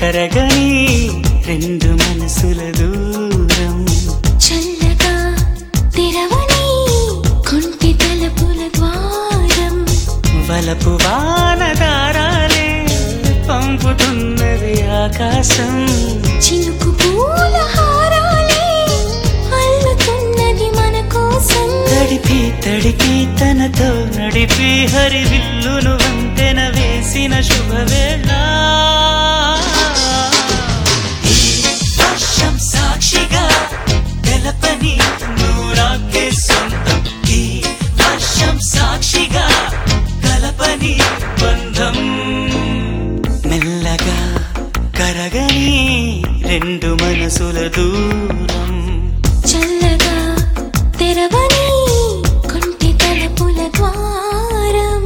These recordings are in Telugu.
కరగని రెండు మనసుల దూరం చల్లగా తెరవని కొంటి తలుపుల ద్వారం వలపు వానదారాలే పంపుతున్నది ఆకాశం చినుకు పూల హారాలే అల్లుతున్నది మన కోసం తడిపి తడిపి తనతో నడిపి హరి విల్లును వంతెన వేసిన శుభవేళ ఈ వర్షం సాక్షిగా తెలపని నూరాకే సొంతం ఈ వర్షం సాక్షిగా కలపని బంధం మెల్లగా కరగని రెండు మనసుల దూరం చల్లగా తెరవని కొంటి తలుపుల ద్వారం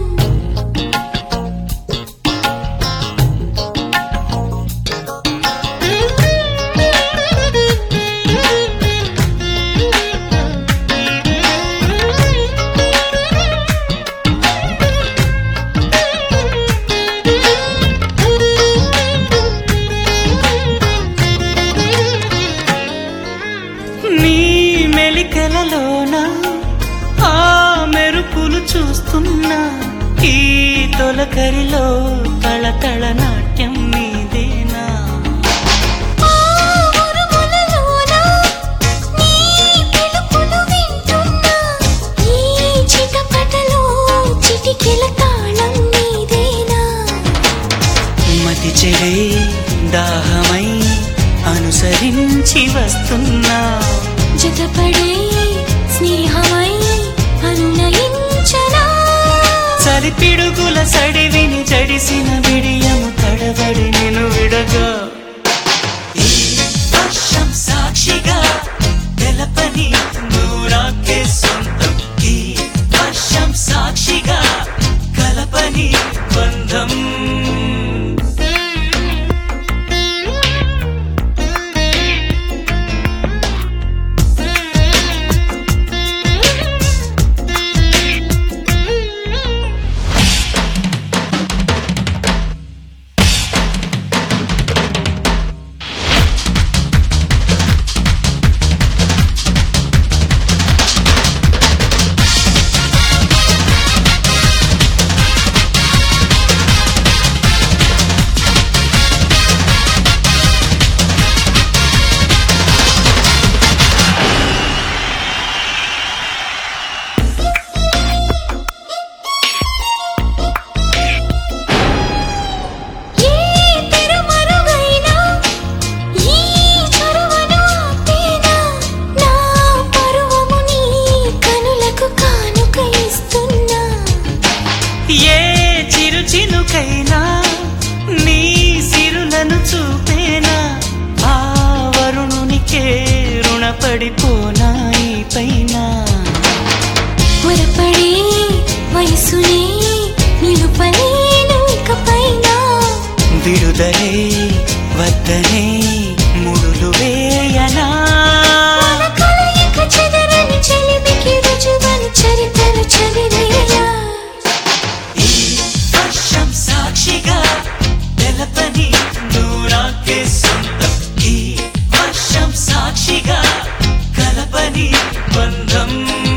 నీ మెలికలలోన ఆ మెరుపులు చూస్తున్నా ఈ తొలకరిలో తళతళ నాట్యం నీదేనా ఆ ఉరుములలోన నీ పిలుపులు వింటున్నా ఈ చిటపటలో చిటికెల తాళం నీదేనా మతి చెడే దాహమై అనుసరించి వస్తున్నా జతపడే స్నేహమై అనునయించనా చలి పిడుగుల సడివిని జడిసిన బిడియము తడబడి నేను విడగా ఈ వర్షం సాక్షిగా తెలపని నూరాకే సొంతం ఈ వర్షం సాక్షిగా కలపని బంధం ఏ తెరమరుగైనా ఈ చొరవను ఆపేనా నా పరువము నీ కనులకు కానుక ఇస్తున్నా ఏ చిరు చినుకైనా నీ సిరులను చూపేనా ఆ వరుణునికే రుణపడిపోనా ఈ పైన పొరపడే వయసునే నిలుపలేను ఇకపైన విడుదలే వద్దనే ముడులు వేయనా మన కలయిక చెదరని చెలిమికి రుజువని చరితలు చదివేలా ఈ వర్షం సాక్షిగా తెలపని నూరాకే సొంతం ఈ వర్షం సాక్షిగా కలపని బంధం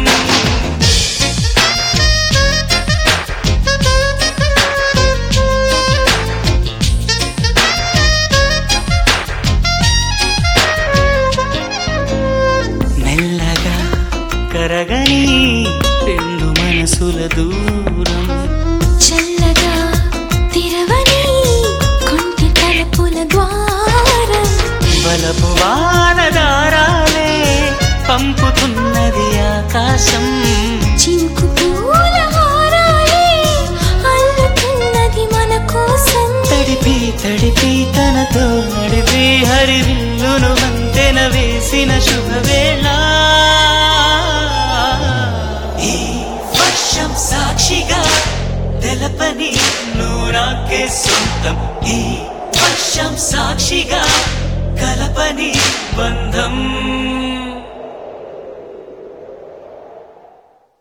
మెల్లగా కరగని రెండు మనసుల దూరం చల్లగా తెరవని కొంటి తలుపుల ద్వారం బలపు వానదారాలే పంపుతున్నది ఆకాశం చినుకు పూల హారాలే అల్లుతున్నది మన కోసం తడిపి తడిపి తనతో నడిపి హరివిల్లును వంతెన వేసిన శుభవేళ ఈ వర్షం సాక్షిగా తెలపని నూరాకే సొంతం ఈ వర్షం సాక్షిగా కలపని బంధం